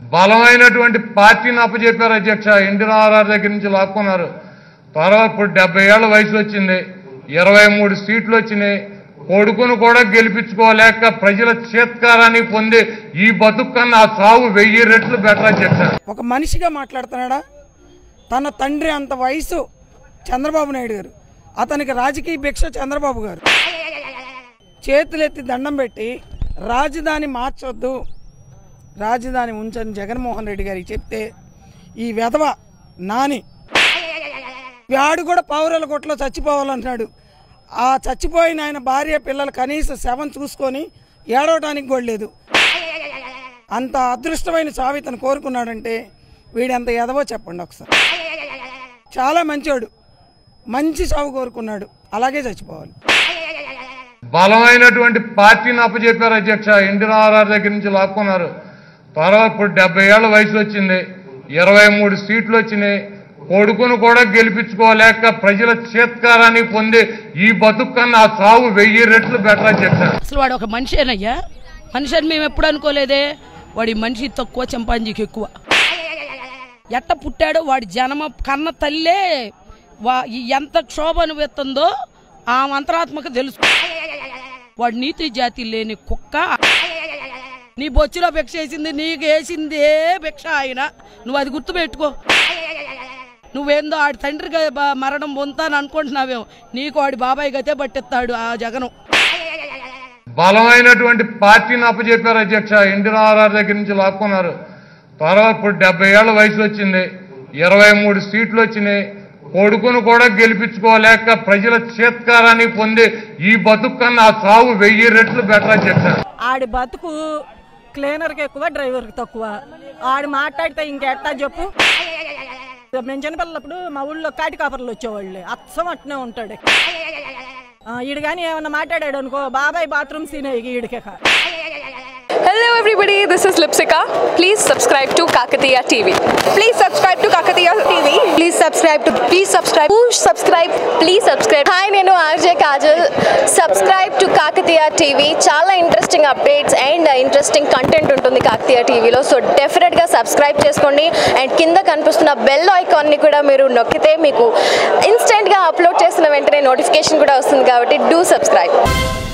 బలమైనటువంటి పార్టీని అప్పచెప్పారు అధ్యక్ష ఎన్టీ రామారావు దగ్గర నుంచి లాక్కున్నారు తర్వాత ఇప్పుడు డెబ్బై ఏళ్ళ వయసు వచ్చింది ఇరవై మూడు సీట్లు వచ్చినాయి కొడుకును కూడా గెలిపించుకోలేక ప్రజల చేత్కారాన్ని పొంది ఈ బతుకు కన్నా ఆ సాగు వెయ్యి రెట్లు బెటర్ అధ్యక్ష ఒక మనిషిగా మాట్లాడుతున్నాడా తన తండ్రి అంత వయసు చంద్రబాబు నాయుడు గారు అతనికి రాజకీయ భిక్ష చంద్రబాబు గారు చేతులెత్తి దండం పెట్టి రాజధాని మార్చొద్దు రాజధాని ఉంచని జగన్మోహన్ రెడ్డి గారికి చెప్తే ఈ వెధవ నాని వాడు కూడా పౌరుల కొట్లో చచ్చిపోవాలంటున్నాడు ఆ చచ్చిపోయిన ఆయన భార్య పిల్లలు కనీసం శవం చూసుకొని ఏడవటానికి కూడా లేదు అంత అదృష్టమైన చావు ఇతను కోరుకున్నాడంటే వీడెంత ఎదవో చెప్పండి ఒకసారి చాలా మంచోడు మంచి చావు కోరుకున్నాడు అలాగే చచ్చిపోవాలి బలమైనటువంటి పార్టీని అప్పచెప్పారు అధ్యక్ష ఎన్టీ రామారావు దగ్గర నుంచి లాక్కున్నారు తర్వాత ఇప్పుడు డెబ్బై ఏళ్ళ వయసు వచ్చింది ఇరవై మూడు సీట్లు వచ్చినాయి కొడుకును కూడా గెలిపించుకోలేక ప్రజల చేత్కారాన్ని పొంది ఈ బతుకు కన్నా ఆ సాగు వెయ్యి రెట్లు బెటర్ అధ్యక్ష అసలు వాడు ఒక మనిషేనయ్యా మనిషి అని మేము ఎప్పుడు అనుకోలేదే వాడి మనిషి తక్కువ చంపాంజీకి ఎక్కువ ఎట్ట పుట్టాడో వాడి జన్మ కన్న తల్లే వా ఈ ఎంత క్షోభ అనుభవిస్తుందో ఆ అంతరాత్మక తెలుసు వాడు నీతి జాతి లేని కుక్క నీ బొచ్చులో భిక్ష వేసింది నీకు వేసిందే భిక్ష ఆయన నువ్వు అది గుర్తుపెట్టుకో నువ్వేందో ఆడి తండ్రి గ- బ- మరణం పొందుతాను అనుకుంటున్నావేమో నీకు వాడి బాబాయ్ గతే పట్టిస్తాడు ఆ జగనం బలమైనటువంటి పార్టీని అప్పచెప్పారు అధ్యక్ష ఎన్టీ రామారావు దగ్గర నుంచి లాక్కున్నారు తర్వాత ఇప్పుడు డెబ్బై ఏళ్ళ వయసు వచ్చింది ఇరవై మూడు సీట్లు వచ్చినాయి కొడుకును కూడా గెలిపించుకోలేక ప్రజల చేత్కారాన్ని పొంది ఈ బతుకు కన్నా ఆ సాగు వెయ్యి రెట్లు బెటర్ అధ్యక్ష ఆడి బతుకు క్లీనర్కి ఎక్కువ డ్రైవర్కి తక్కువ ఆడు మాట్లాడితే ఇంకెట్టా చెప్పు మేము చిన్నపిల్లప్పుడు మా ఊళ్ళో కాటి కాపర్లు వచ్చేవాళ్ళు అచ్చం అట్నే ఉంటాడు ఆ, ఈడు కానీ ఏమన్నా మాట్లాడాడు అనుకో బాబాయ్ బాత్రూమ్ సీన్ ఈడికే Hello everybody, this is Lipsika. Please subscribe to Kakatiya TV. Please subscribe to Kakatiya TV. Please subscribe to please subscribe. Push subscribe. Please subscribe. Hi, నేను RJ Kajal subscribe to Kakatiya TV చాలా interesting updates and interesting content ఉంటుంది కాకతీయ టీవీలో so డెఫినెట్గా subscribe చేసుకోండి and కింద కనిపిస్తున్న bell ఐకాన్ని కూడా మీరు నొక్కితే మీకు ఇన్స్టెంట్గా అప్లోడ్ చేసిన వెంటనే నోటిఫికేషన్ కూడా వస్తుంది కాబట్టి డూ సబ్స్క్రైబ్